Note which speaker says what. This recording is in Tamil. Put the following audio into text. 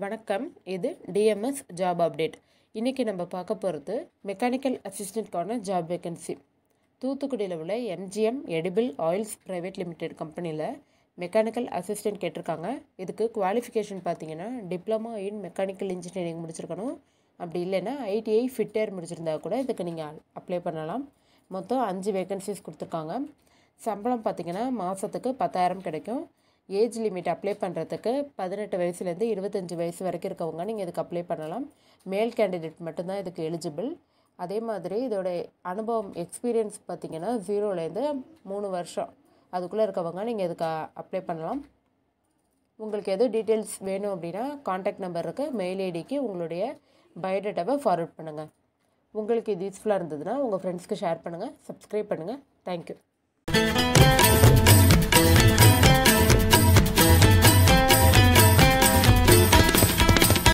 Speaker 1: வணக்கம் இது டிஎம்எஸ் ஜாப் அப்டேட் இன்றைக்கி நம்ம பார்க்க போகிறது மெக்கானிக்கல் அசிஸ்டண்ட்கான ஜாப் வேகன்சி தூத்துக்குடியில் உள்ள MGM edible oils private limited கம்பெனியில் மெக்கானிக்கல் அசிஸ்டன்ட் கேட்டிருக்காங்க இதுக்கு குவாலிஃபிகேஷன் பார்த்தீங்கன்னா டிப்ளமா இன் மெக்கானிக்கல் இன்ஜினியரிங் முடிச்சிருக்கணும் அப்படி இல்லைன்னா ஐடிஐ ஃபிட்டர் முடிச்சிருந்தா கூட இதுக்கு நீங்கள் அப்ளை பண்ணலாம் மொத்தம் அஞ்சு வேகன்சிஸ் கொடுத்துருக்காங்க சம்பளம் பார்த்தீங்கன்னா மாதத்துக்கு பத்தாயிரம் கிடைக்கும் ஏஜ் லிமிட் அப்ளை பண்ணுறதுக்கு பதினெட்டு வயசுலேருந்து இருபத்தஞ்சி வயசு வரைக்கும் இருக்கவங்க நீங்கள் இதுக்கு அப்ளை பண்ணலாம் மேல் கேண்டிடேட் மட்டும்தான் இதுக்கு எலிஜிபிள் அதே மாதிரி இதோட அனுபவம் எக்ஸ்பீரியன்ஸ் பார்த்தீங்கன்னா ஜீரோலேருந்து மூணு வருஷம் அதுக்குள்ளே இருக்கவங்க நீங்கள் இதுக்கு அப்ளை பண்ணலாம் உங்களுக்கு எதுவும் டீட்டெயில்ஸ் வேணும் அப்படின்னா காண்டாக்ட் நம்பர் இருக்குது மெயில் ஐடிக்கு உங்களுடைய பயோடேட்டாவை ஃபார்வர்ட் பண்ணுங்கள் உங்களுக்கு இது யூஸ்ஃபுல்லாக இருந்ததுன்னா உங்கள் ஃப்ரெண்ட்ஸ்க்கு ஷேர் பண்ணுங்கள் சப்ஸ்கிரைப் பண்ணுங்கள் தேங்க்யூ